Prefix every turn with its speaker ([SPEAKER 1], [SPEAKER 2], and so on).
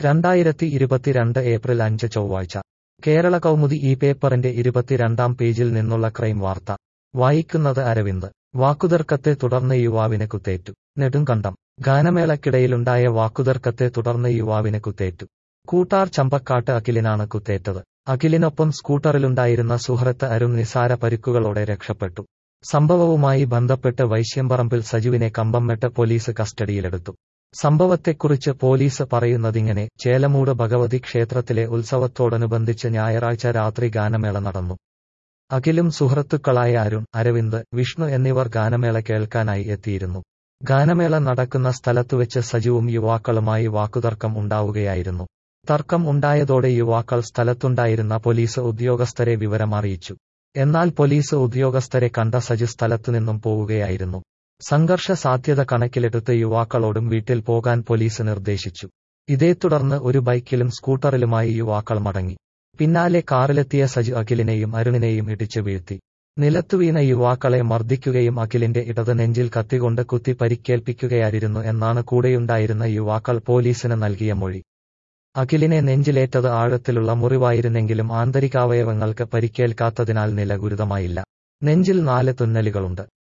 [SPEAKER 1] രണ്ടായിരത്തി ഇരുപത്തിരണ്ട് ഏപ്രിൽ അഞ്ച് ചൊവ്വാഴ്ച കേരള കൗമുദി ഈ പേപ്പറിന്റെ ഇരുപത്തിരണ്ടാം പേജിൽ നിന്നുള്ള ക്രൈം വാർത്ത വായിക്കുന്നത് അരവിന്ദ് വാക്കുതർക്കത്തെ തുടർന്ന് യുവാവിന് കുത്തേറ്റു നെടുങ്കണ്ടം ഗാനമേളക്കിടയിലുണ്ടായ വാക്കുതർക്കത്തെ തുടർന്ന് യുവാവിന് കുത്തേറ്റു കൂട്ടാർ ചമ്പക്കാട്ട് അഖിലിനാണ് കുത്തേറ്റത് അഖിലിനൊപ്പം സ്കൂട്ടറിലുണ്ടായിരുന്ന സുഹൃത്ത് അരുൺ നിസാര പരിക്കുകളോടെ രക്ഷപ്പെട്ടു സംഭവവുമായി ബന്ധപ്പെട്ട് വൈശ്യമ്പറമ്പിൽ സജുവിനെ കമ്പംമെട്ട് പോലീസ് കസ്റ്റഡിയിലെടുത്തു സംഭവത്തെക്കുറിച്ച് പോലീസ് പറയുന്നതിങ്ങനെ ചേലമൂട് ഭഗവതി ക്ഷേത്രത്തിലെ ഉത്സവത്തോടനുബന്ധിച്ച് ഞായറാഴ്ച രാത്രി ഗാനമേള നടന്നു അഖിലും സുഹൃത്തുക്കളായ അരുൺ അരവിന്ദ് വിഷ്ണു എന്നിവർ ഗാനമേള കേൾക്കാനായി എത്തിയിരുന്നു ഗാനമേള നടക്കുന്ന സ്ഥലത്തുവെച്ച് സജുവും യുവാക്കളുമായി വാക്കുതർക്കം ഉണ്ടാവുകയായിരുന്നു തർക്കം ഉണ്ടായതോടെ യുവാക്കൾ സ്ഥലത്തുണ്ടായിരുന്ന പോലീസ് ഉദ്യോഗസ്ഥരെ വിവരമറിയിച്ചു എന്നാൽ പോലീസ് ഉദ്യോഗസ്ഥരെ കണ്ട സജു സ്ഥലത്തുനിന്നും പോവുകയായിരുന്നു സംഘർഷ സാധ്യത കണക്കിലെടുത്ത് യുവാക്കളോടും വീട്ടിൽ പോകാൻ പോലീസ് നിർദ്ദേശിച്ചു ഇതേ തുടർന്ന് ഒരു ബൈക്കിലും സ്കൂട്ടറിലുമായി യുവാക്കൾ മടങ്ങി പിന്നാലെ കാറിലെത്തിയ സജു അഖിലിനെയും അരുണിനെയും ഇടിച്ചു വീഴ്ത്തി നിലത്തുവീണ യുവാക്കളെ മർദ്ദിക്കുകയും അഖിലിന്റെ ഇടത് നെഞ്ചിൽ കത്തികൊണ്ട് കുത്തി പരിക്കേൽപ്പിക്കുകയായിരുന്നു എന്നാണ് കൂടെയുണ്ടായിരുന്ന യുവാക്കൾ പോലീസിന് നൽകിയ മൊഴി അഖിലിനെ നെഞ്ചിലേറ്റത് ആഴത്തിലുള്ള മുറിവായിരുന്നെങ്കിലും ആന്തരികാവയവങ്ങൾക്ക് പരിക്കേൽക്കാത്തതിനാൽ നില ഗുരുതമായില്ല നെഞ്ചിൽ നാല് തുന്നലുകളുണ്ട്